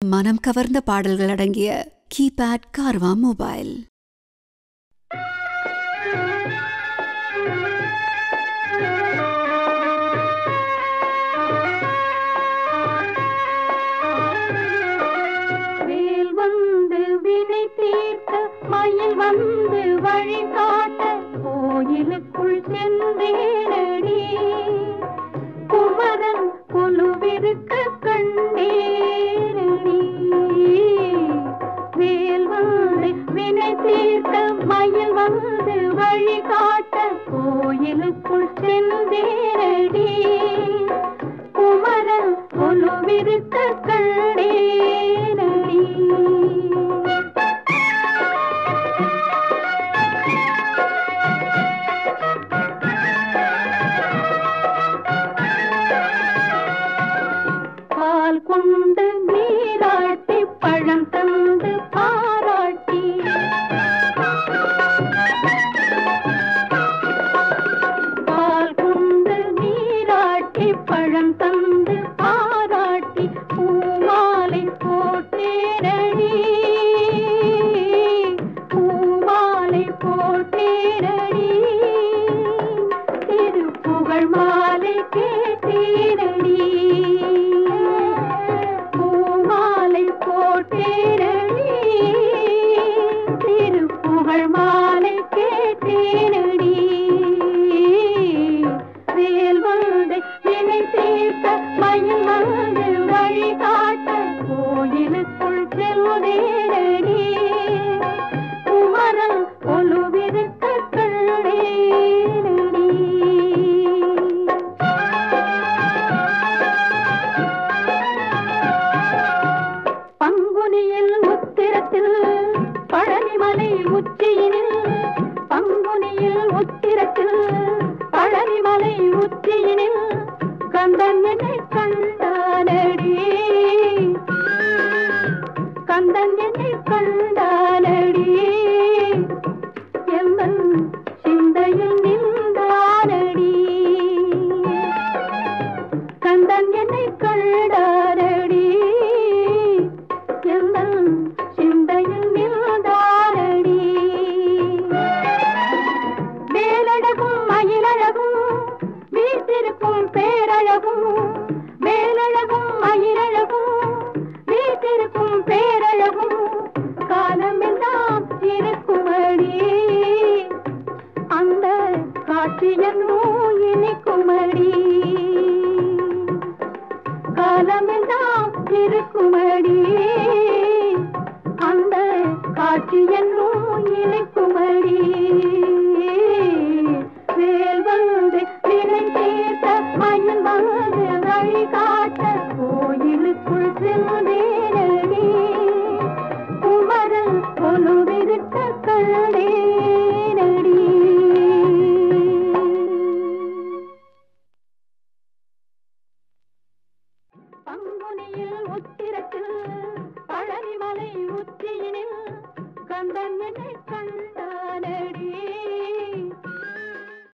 மனம் கவர்ந்த பாடல்கள் அடங்கிய கீபேட் கார்வா மொபைல் வேல் வந்து வினை தீர்த்த மயில் வந்து வழி காட்ட கோயிலுக்குள் சென்றேனடி குமரன் குழுவிருக்க கண்டேனடி வேல் வந்து வினை தீர்த்த மயில் வந்து வழி காட்ட கோயிலுக்குள் சென்றேனடி குமரன் கொலுவிருக்க கண்டேனடி பால் கொண்டு நீராட்டி பழம் தந்து பாராட்டி பால் கொண்டு நீராட்டி பழம் தந்து பாராட்டி பூமாலை போட்டேரடி பூமாலை போட்டேரடி திருப்புகழ் மாலை கேட்டேரடி பூமாலை போட்டேரடி திருப்புகழ் மாலை கேட்டேனடி வேல் வந்து வினை தீர்த்த மயில் வந்து வழி காட்ட கோயிலுக்குள் செல்வதேனடி குமரன் கொலுவிருக்க கண்டேனடி பங்குனியில் உத்திரத்தில் பழனிமலை உச்சியினில் பங்குனியில் உத்திரத்தில் பழனிமலை உச்சியினில் கந்தன் என்னை கண்டானடி கந்தன் என்னை கண்டானடி எந்தன் சிந்தையில் நின்றானடி கந்தன் என்னை கண்டாரடி எங்கள் சிந்தையில் நின்றாரடி வேலழகும் மயிலழகும் வீட்டிருக்கும் பேரழகும் வேலழகும் மயிலழகும் வீட்டிருக்கும் பேரழகும் காலமெல்லாம் இருக்குமடி அந்த காட்சியன்னோ இனிக்குமடி காலமெல்லாம் இருக்குமடி அந்த காட்சி என்னும் இனிக்குமடி வேல் வந்து வினை தீர்த்த மயில் வந்து வழி காட்ட கோயிலுக்குள் செல்வேனடி குமரன் கொலுவிருக்க கண்டேனடி பங்குனியில் உத்திரத்தில் பழனிமலை உச்சியினில் கந்தன் என்னை